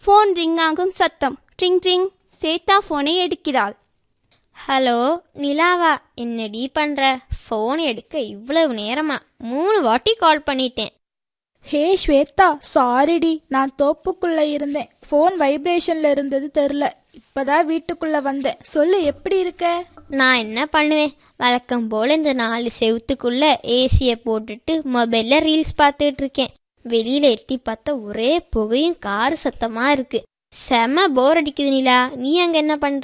phone ring ஆகும் சத்தம் drink drink சேத்தா ஃபோனை எடுக்கிறாள் ஹலோ நிலாவா என்னடி பண்ற ஃபோன் எடுக்க இவ்வளவு நேரமா மூணு வாட்டி கால் பண்ணிட்டேன் ஹே ஸ்வேதா சாரிடி நான் தோப்புக்குள்ள இருந்தேன் ஃபோன் வைப்ரேஷன்ல இருந்தது தெரில இப்பதான் வீட்டுக்குள்ள வந்தேன் சொல்லு எப்படி இருக்க நான் என்ன பண்ணுவேன் வழக்கம் போல இந்த நாலு செவுத்துக்குள்ள ஏசியை போட்டுட்டு மொபைல்ல ரீல்ஸ் பார்த்துட்டு இருக்கேன் வெளியில எட்டி பார்த்தா ஒரே புகையும் காரு சத்தமா இருக்கு செம போர் அடிக்குது நிலா நீ அங்க என்ன பண்ற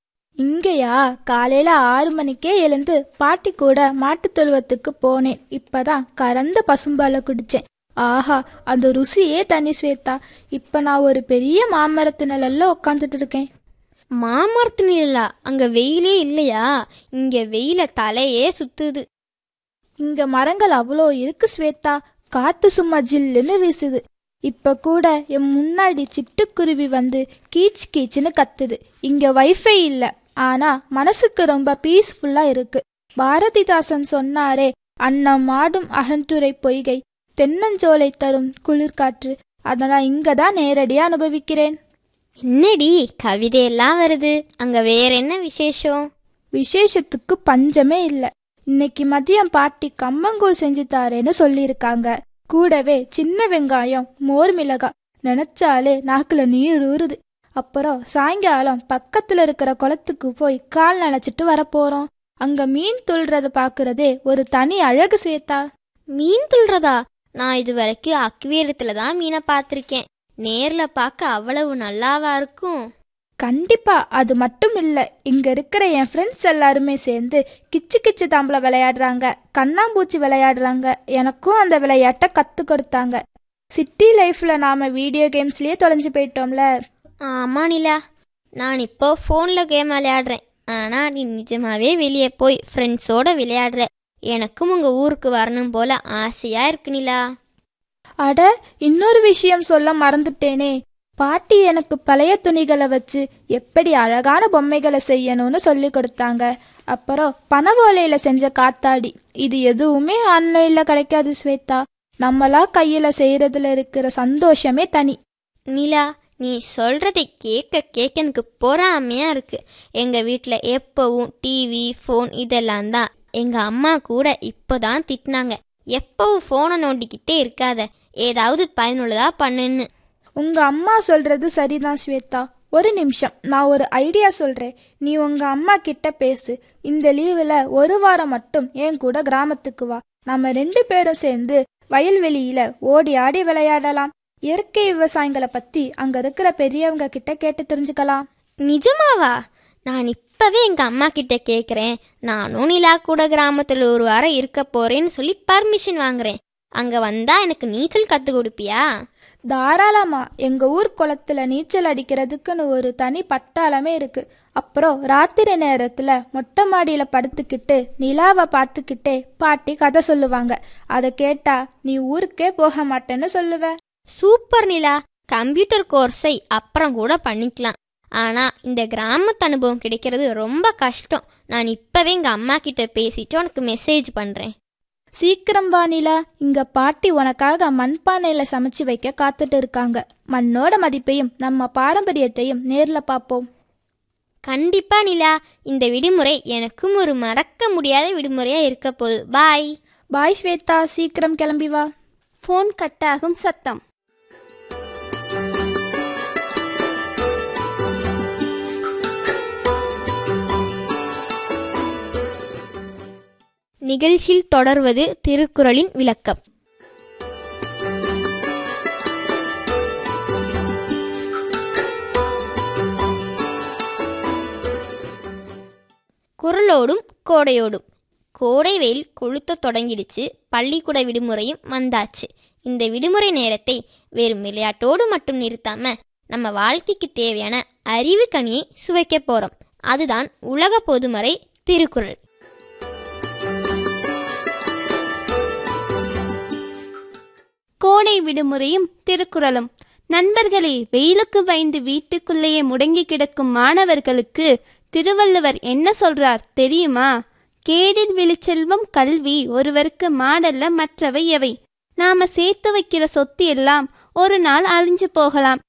இங்கயா காலையில ஆறு மணிக்கே எழுந்து பாட்டி கூட மாட்டுத் தொழுவத்துக்கு போனேன் இப்பதான் கறந்த பசும்பாலை குடிச்சேன் ஆஹா அந்த ருசியே தனி ஸ்வேதா இப்ப நான் ஒரு பெரிய மாமரத்து நிழல்ல உட்காந்துட்டு இருக்கேன் மாமரத்து நிலா அங்க வெயிலே இல்லையா இங்க வெயில தலையே சுத்துது இங்க மரங்கள் அவ்வளோ இருக்கு ஸ்வேதா காத்து சும்மா ஜில்லுன்னு வீசுது இப்ப கூட என் முன்னாடி சிட்டுக்குருவி வந்து கீச் கீச்சுன்னு கத்துது இங்க வைஃபை இல்ல ஆனா மனசுக்கு ரொம்ப பீஸ்ஃபுல்லா இருக்கு பாரதிதாசன் சொன்னாரே அன்னம் மாடும் அகன்றுரை பொய்கை தென்னஞ்சோலை தரும் குளிர்காற்று அதெல்லாம் இங்க தான் நேரடியா அனுபவிக்கிறேன் என்னடி கவிதையெல்லாம் வருது அங்க வேற என்ன விசேஷம் விசேஷத்துக்கு பஞ்சமே இல்ல இன்னைக்கு மதியம் பாட்டி கம்மங்கூழ் செஞ்சு தாரேன்னு சொல்லியிருக்காங்க கூடவே சின்ன வெங்காயம் மோர் மிளகாய் நினைச்சாலே நாக்குல நீர் ஊறுது அப்புறம் சாயங்காலம் பக்கத்துல இருக்கிற குளத்துக்கு போய் கால் நனைச்சிட்டு வரப்போறோம் அங்க மீன் துள்றத பாக்குறதே ஒரு தனி அழகு ஸ்வேதா மீன் துள்றதா நான் இது வரைக்கும் அக்வேரியத்துல தான் மீனை பார்த்துருக்கேன் நேர்ல பார்க்க அவ்வளவு நல்லாவா இருக்கும் கண்டிப்பா அது மட்டும் இல்ல இங்க இருக்கிற என் ஃப்ரெண்ட்ஸ் எல்லாருமே சேர்ந்து கிச்சு கிச்சு தாம்பளை விளையாடுறாங்க கண்ணாம்பூச்சி விளையாடுறாங்க எனக்கும் அந்த விளையாட்டை கத்து கொடுத்தாங்க சிட்டி லைஃப்ல நாம வீடியோ கேம்ஸ்லயே தொலைஞ்சு போயிட்டோம்ல ஆமா நிலா நான் இப்போ ஃபோன்ல கேம் விளையாடுறேன் ஆனா நீ நிஜமாவே வெளியே போய் ஃப்ரெண்ட்ஸோட விளையாடுற எனக்கும் உங்க ஊருக்கு வரணும் போல ஆசையா இருக்கு நிலா அட இன்னொரு விஷயம் சொல்ல மறந்துட்டேனே பாட்டி எனக்கு பழைய துணிகளை வச்சு எப்படி அழகான பொம்மைகளை செய்யணும்னு சொல்லி கொடுத்தாங்க அப்புறம் பனவோலையில செஞ்ச காத்தாடி இது எதுவுமே ஆன்லைன்ல கிடைக்காது ஸ்வேதா நம்மளா கையில செய்யறதுல இருக்கிற சந்தோஷமே தனி நிலா நீ சொல்றதை கேட்க கேட்க எனக்கு பொறாமையா இருக்கு எங்க வீட்ல எப்பவும் டிவி ஃபோன் இதெல்லாம் தான் எங்க அம்மா கூட இப்போதான் திட்டினாங்க எப்பவும் ஃபோனை நோண்டிக்கிட்டே இருக்காத ஏதாவது பயனுள்ளதா பண்ணுன்னு உங்க அம்மா சொல்றது சரிதான் ஸ்வேதா ஒரு நிமிஷம் நான் ஒரு ஐடியா சொல்றேன் நீ உங்க அம்மா கிட்ட பேசு இந்த லீவுல ஒரு வாரம் மட்டும் என் கூட கிராமத்துக்கு வா நம்ம ரெண்டு பேரும் சேர்ந்து வயல்வெளியில ஓடி ஆடி விளையாடலாம் இயற்கை விவசாயங்களை பத்தி அங்க இருக்கிற பெரியவங்க கிட்ட கேட்டு தெரிஞ்சுக்கலாம் நிஜமாவா நான் இப்பவே எங்க அம்மா கிட்ட கேக்குறேன் நானும் நிலா கூட கிராமத்துல ஒரு வாரம் இருக்க போறேன்னு சொல்லி பர்மிஷன் வாங்குறேன் அங்க வந்தா எனக்கு நீச்சல் கத்து கொடுப்பியா தாராளமா எங்க ஊர் குளத்துல நீச்சல் அடிக்கிறதுக்குன்னு ஒரு தனி பட்டாளமே இருக்கு அப்புறம் ராத்திரி நேரத்துல மொட்டை மாடியில படுத்துக்கிட்டு நிலாவை பார்த்துக்கிட்டே பாட்டி கதை சொல்லுவாங்க அதை கேட்டா நீ ஊருக்கே போக மாட்டேன்னு சொல்லுவ சூப்பர் நிலா கம்ப்யூட்டர் கோர்ஸை அப்புறம் கூட பண்ணிக்கலாம் ஆனா இந்த கிராமத்து அனுபவம் கிடைக்கிறது ரொம்ப கஷ்டம் நான் இப்பவே எங்க அம்மா கிட்ட பேசிட்டு உனக்கு மெசேஜ் பண்றேன் சீக்கிரம் வா நிலா இங்க பாட்டி உனக்காக மண்பானையில சமைச்சு வைக்க காத்துட்டு இருக்காங்க மண்ணோட மதிப்பையும் நம்ம பாரம்பரியத்தையும் நேர்ல பார்ப்போம் கண்டிப்பா நிலா இந்த விடுமுறை எனக்கும் ஒரு மறக்க முடியாத விடுமுறையா இருக்க போகுது பாய் பாய் ஸ்வேதா சீக்கிரம் கிளம்பி வா ஃபோன் கட்டாகும் சத்தம் நிகழ்ச்சியில் தொடர்வது திருக்குறளின் விளக்கம் குரலோடும் கோடையோடும் கோடை வெயில் கொளுத்த தொடங்கிடுச்சு பள்ளிக்கூட விடுமுறையும் வந்தாச்சு இந்த விடுமுறை நேரத்தை வெறும் விளையாட்டோடு மட்டும் நிறுத்தாம நம்ம வாழ்க்கைக்கு தேவையான அறிவு கனியை சுவைக்க போறோம் அதுதான் உலக பொதுமறை திருக்குறள் கோடை விடுமுறையும் திருக்குறளும் நண்பர்களே வெயிலுக்கு பயந்து வீட்டுக்குள்ளேயே முடங்கி கிடக்கும் மாணவர்களுக்கு திருவள்ளுவர் என்ன சொல்றார் தெரியுமா கேடில் விழிச்செல்வம் கல்வி ஒருவருக்கு மாடல்ல மற்றவை எவை நாம சேர்த்து வைக்கிற சொத்து எல்லாம் ஒரு நாள் அழிஞ்சு போகலாம்